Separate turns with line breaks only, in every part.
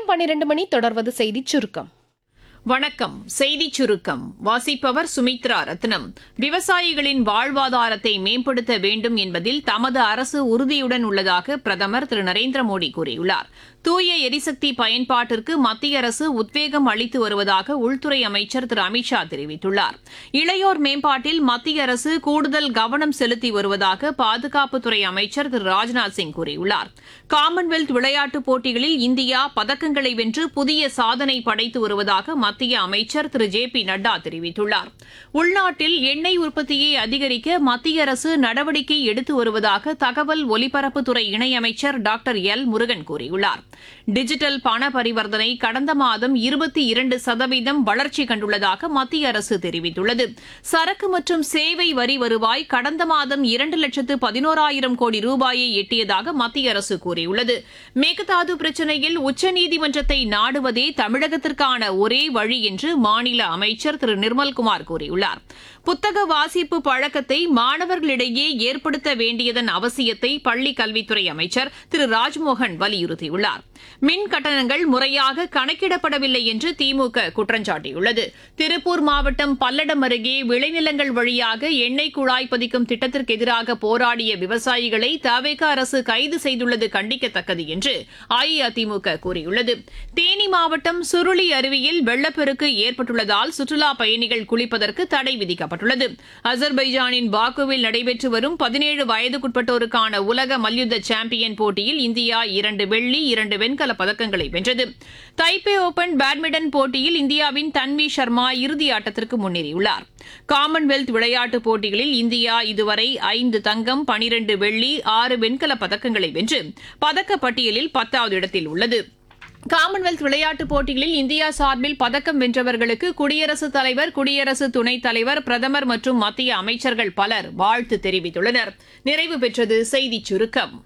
நேரம் பன்னிரண்டு மணி தொடர்வது செய்திச் சுருக்கம்
வணக்கம் செய்திச் சுருக்கம் வாசிப்பவர் சுமித்ரா ரத்னம் விவசாயிகளின் வாழ்வாதாரத்தை மேம்படுத்த வேண்டும் என்பதில் தமது அரசு உறுதியுடன் உள்ளதாக பிரதமர் திரு நரேந்திர மோடி கூறியுள்ளார் தூய எரிசக்தி பயன்பாட்டிற்கு மத்திய அரசு உத்வேகம் அளித்து வருவதாக உள்துறை அமைச்சர் திரு அமித்ஷா தெரிவித்துள்ளார் இளையோர் மேம்பாட்டில் மத்திய அரசு கூடுதல் கவனம் செலுத்தி வருவதாக பாதுகாப்புத்துறை அமைச்சர் திரு ராஜ்நாத் சிங் கூறியுள்ளார் காமன்வெல்த் விளையாட்டுப் போட்டிகளில் இந்தியா பதக்கங்களை வென்று புதிய சாதனை படைத்து வருவதாக மத்திய அமைச்சர் திரு ஜே பி நட்டா தெரிவித்துள்ளார் உள்நாட்டில் எண்ணெய் உற்பத்தியை அதிகரிக்க மத்திய அரசு நடவடிக்கை எடுத்து வருவதாக தகவல் ஒலிபரப்புத்துறை இணையமைச்சர் டாக்டர் எல் முருகன் கூறியுள்ளார் டிஜிட்டல் பண பரிவர்த்தனை கடந்த மாதம் இருபத்தி இரண்டு சதவீதம் வளர்ச்சி கண்டுள்ளதாக மத்திய அரசு தெரிவித்துள்ளது சரக்கு மற்றும் சேவை வரி வருவாய் கடந்த மாதம் இரண்டு லட்சத்து பதினோராயிரம் கோடி ரூபாயை எட்டியதாக மத்திய அரசு கூறியுள்ளது மேகதாது பிரச்சினையில் உச்சநீதிமன்றத்தை நாடுவதே தமிழகத்திற்கான ஒரே வழி என்று மாநில அமைச்சர் திரு நிர்மல்குமார் கூறியுள்ளார் புத்தக வாசிப்பு பழக்கத்தை மாணவர்களிடையே ஏற்படுத்த வேண்டியதன் அவசியத்தை பள்ளிக் கல்வித்துறை அமைச்சர் திரு ராஜ்மோகன் வலியுறுத்தியுள்ளார் மின் கட்டணங்கள் முறையாக கணக்கிடப்படவில்லை என்று திமுக குற்றம் சாட்டியுள்ளது திருப்பூர் மாவட்டம் பல்லடம் அருகே விளைநிலங்கள் வழியாக எண்ணெய் குழாய் பதிக்கும் திட்டத்திற்கு எதிராக போராடிய விவசாயிகளை தவேக அரசு கைது செய்துள்ளது கண்டிக்கத்தக்கது என்று அஇஅதிமுக கூறியுள்ளது தேனி மாவட்டம் சுருளி அருவியில் வெள்ளப்பெருக்கு ஏற்பட்டுள்ளதால் சுற்றுலா பயணிகள் குளிப்பதற்கு தடை விதிக்கப்பட்டுள்ளது அசர்பைஜானின் பாக்குவில் நடைபெற்று வரும் பதினேழு வயதுக்குட்பட்டோருக்கான உலக மல்யுத்த சாம்பியன் போட்டியில் இந்தியா இரண்டு வெள்ளி இரண்டு வெண்கல பதக்கங்களை வென்றது தைப்பே ஓபன் பேட்மிண்டன் போட்டியில் இந்தியாவின் தன்வி சர்மா இறுதி ஆட்டத்திற்கு முன்னேறியுள்ளார் காமன்வெல்த் விளையாட்டுப் போட்டிகளில் இந்தியா இதுவரை ஐந்து தங்கம் பனிரண்டு வெள்ளி ஆறு வெண்கல பதக்கங்களை வென்று பதக்கப்பட்டியலில் பத்தாவது இடத்தில் உள்ளது காமன்வெல்த் விளையாட்டுப் போட்டிகளில் இந்தியா சார்பில் பதக்கம் வென்றவர்களுக்கு குடியரசுத் தலைவர் குடியரசு துணைத் தலைவர் பிரதமர் மற்றும் மத்திய அமைச்சர்கள் பலர் வாழ்த்து தெரிவித்துள்ளனர் நிறைவு பெற்றது செய்திச் சுருக்கம்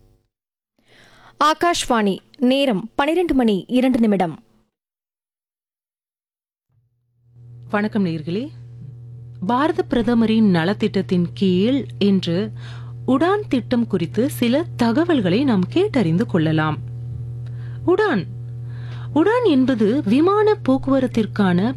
ஆகாஷ்வாணி நேரம் பன்னிரண்டு மணி இரண்டு நிமிடம்
வணக்கம் நேர்களே பாரத பிரதமரின் நலத்திட்டத்தின் கீழ் இன்று உடான் திட்டம் குறித்து சில தகவல்களை நாம் கேட்டறிந்து கொள்ளலாம் உடான் உடான் என்பது விமான போக்குவரத்திற்கான